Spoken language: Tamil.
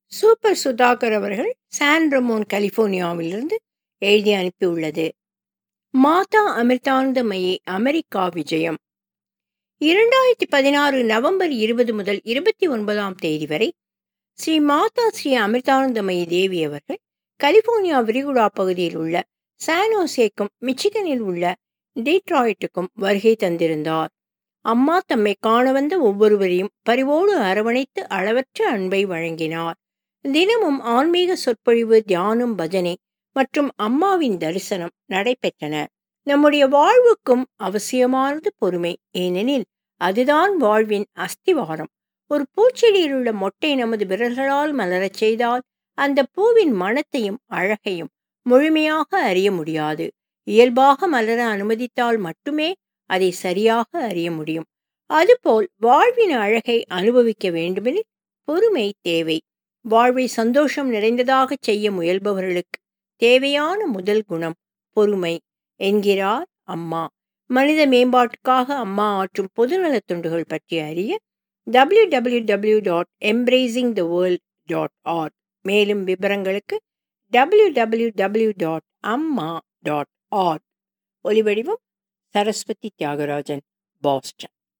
சூப்பர் சுதாகர் அவர்கள் சான் ரமோன் கலிபோர்னியாவிலிருந்து எழுதி அனுப்பியுள்ளது மாதா அமிர்தானந்தமயி அமெரிக்கா விஜயம் இரண்டாயிரத்தி பதினாறு நவம்பர் இருபது முதல் இருபத்தி ஒன்பதாம் தேதி வரை ஸ்ரீ மாதா ஸ்ரீ அமிர்தானந்தமயி தேவி அவர்கள் கலிபோர்னியா விரிகுடா பகுதியில் உள்ள சானோசேக்கும் மிச்சிகனில் உள்ள டீட்ராய்ட்டுக்கும் வருகை தந்திருந்தார் அம்மா தம்மை காண வந்த ஒவ்வொருவரையும் பரிவோடு அரவணைத்து அளவற்ற அன்பை வழங்கினார் தினமும் ஆன்மீக சொற்பொழிவு தியானம் பஜனை மற்றும் அம்மாவின் தரிசனம் நடைபெற்றன நம்முடைய வாழ்வுக்கும் அவசியமானது பொறுமை ஏனெனில் அதுதான் வாழ்வின் அஸ்திவாரம் ஒரு பூச்செடியில் உள்ள மொட்டை நமது விரல்களால் மலரச் செய்தால் அந்த பூவின் மனத்தையும் அழகையும் முழுமையாக அறிய முடியாது இயல்பாக மலர அனுமதித்தால் மட்டுமே அதை சரியாக அறிய முடியும் அதுபோல் வாழ்வின் அழகை அனுபவிக்க வேண்டுமெனில் பொறுமை தேவை வாழ்வை சந்தோஷம் நிறைந்ததாக செய்ய முயல்பவர்களுக்கு தேவையான முதல் குணம் பொறுமை என்கிறார் அம்மா மனித மேம்பாட்டுக்காக அம்மா ஆற்றும் பொதுநலத் தொண்டுகள் பற்றி அறிய W W W dot embracing the world dot org மேலும் விவரங்களுக்கு W W W dot amma dot org ஒலிவடிவம் சரஸ்வதி தியாகராஜன் பாஸ்டன்